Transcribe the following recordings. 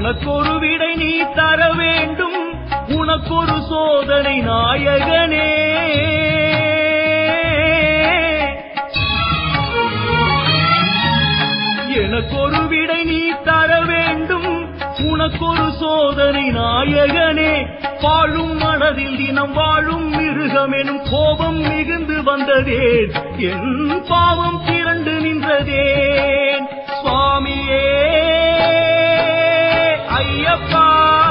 எனக்கொரு விடை நீ தர வேண்டும் உனக்கொரு சோதனை நாயகனே எனக்கொரு விடை நீ தர வேண்டும் உனக்கொரு சோதனை நாயகனே வாழும் மனதில் தினம் வாழும் மிருகம் எனும் கோபம் மிகுந்து வந்ததேன் என் பாவம் திரண்டு நின்றதேன் சுவாமியே ஐயப்பா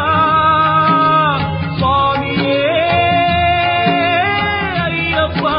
சுவாமியே ஐயப்பா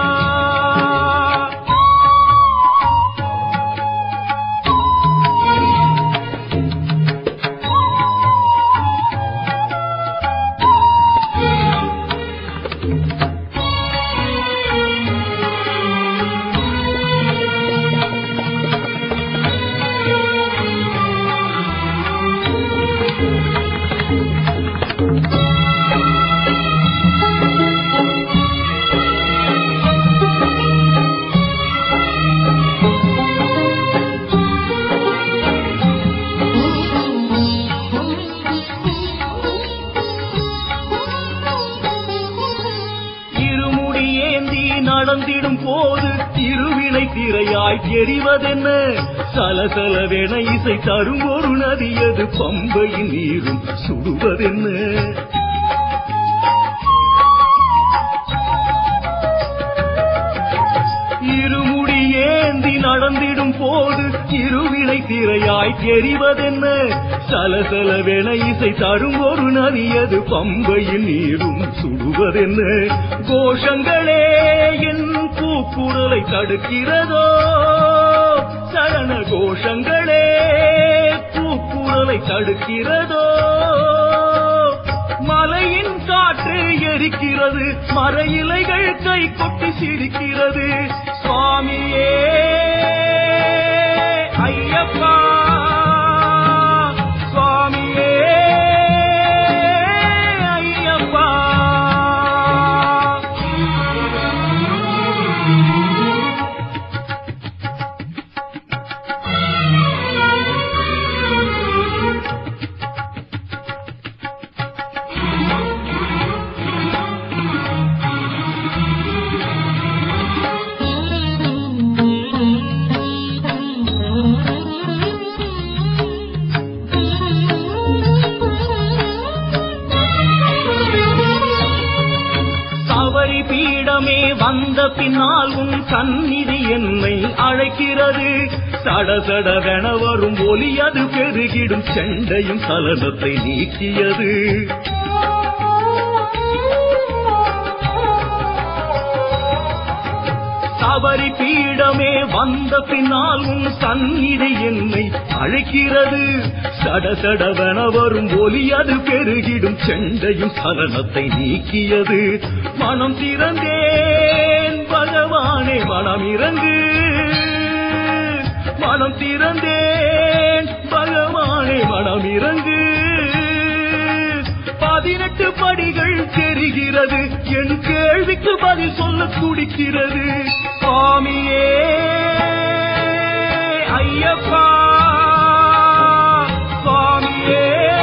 இருமுடி ஏந்தி நடந்திடும் போது இருவினை திரையாய் எறிவதென்ன சலசலவென இசை தரும் ஒரு நதியது பம்பையின் நீரும் சுடுவதென்ன இருமுடி ஏந்தி நடந்திடும் போது இருவினை திரையாய் தெரிவதென்ன சலசலவென இசை தரும் ஒரு நதியது பம்பையில் நீரும் சுடுவதென்ன கோஷங்களே என் கூக்குரலை தடுக்கிறதோ சரண கோஷங்களே கூக்குரலை தடுக்கிறதோ மலையின் காற்று எரிக்கிறது மர இலைகள் கை கொட்டி சிரிக்கிறது சுவாமியே ஐயப்பா சுவாமியே ஐயப்பா சவரி பீடமே வந்த பின்னால் உன் சந்நிதி என்னை அழைக்கிறது சடசடவென வரும் ஒலி அது பெருகிடும் செண்டையும் சலனத்தை நீக்கியது சபரி பீடமே வந்த பின்னால் உன் சந்நிதி என்னை அழைக்கிறது சடசடவென வரும் ஒலி அது பெருகிடும் செண்டையும் சலனத்தை நீக்கியது மனம் திறந்தேன் பகவானே மனம் இறங்கு மனம் திறந்தேன் பகவானே மனம் இறங்கு பதினெட்டு படிகள் தெரிகிறது என் கேள்விக்கு பதில் சொல்ல துடிக்கிறது சுவாமியே ஐயப்பா சுவாமியே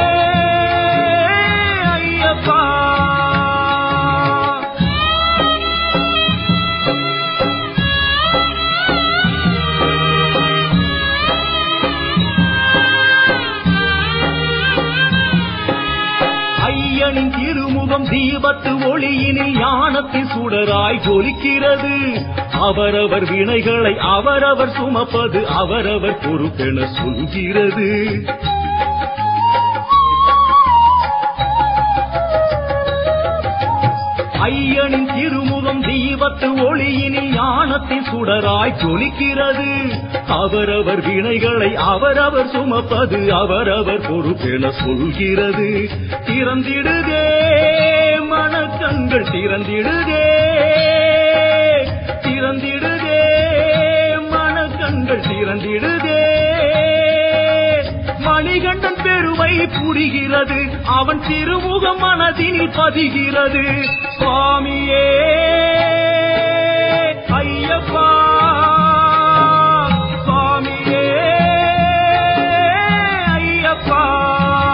ஐயப்பா ஐயனின் திருமுகம் தீபத்து ஒளியினில் ஞானத்தின் சுடராய் ஜொலிக்கிறது அவரவர் வினைகளை அவரவர் சுமப்பது அவரவர் பொறுப்பென சொல்கிறது ஐயனின் திருமுகம் தீபத்து ஒளியினில் ஞானத்தின் சுடராய் ஜொலிக்கிறது அவரவர் வினைகளை அவரவர் சுமப்பது அவரவர் பொறுப்பென சொல்கிறது திறந்திடுதே மனக்கண்கள் திறந்திடுதே திறந்திடுதே மனக்கண்கள் திறந்திடுதே மணிகண்டன் பெருமை புரிகிறது அவன் திருமுகம் மனதினில் பதிகிறது சுவாமியே ஐயப்பா சுவாமியே ஐயப்பா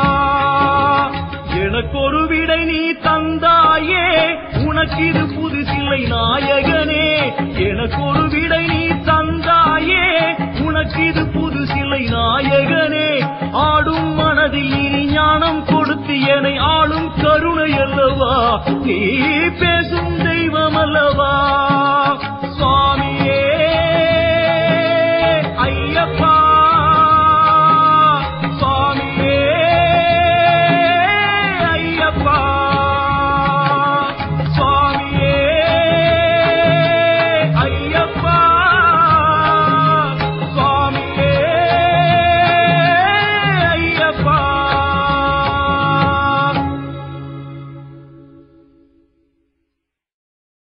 நீ தந்தாயே உனக்கிது புதுசில்லை நாயகனே எனக்கு ஒரு விடை நீ தந்தாயே உனக்கிது புதுசில்லை நாயகனே ஆடும் மனதில் இனி ஞானம் கொடுத்து என்னை ஆளும் கருணை அல்லவா நீ பேசும் தெய்வம் அல்லவா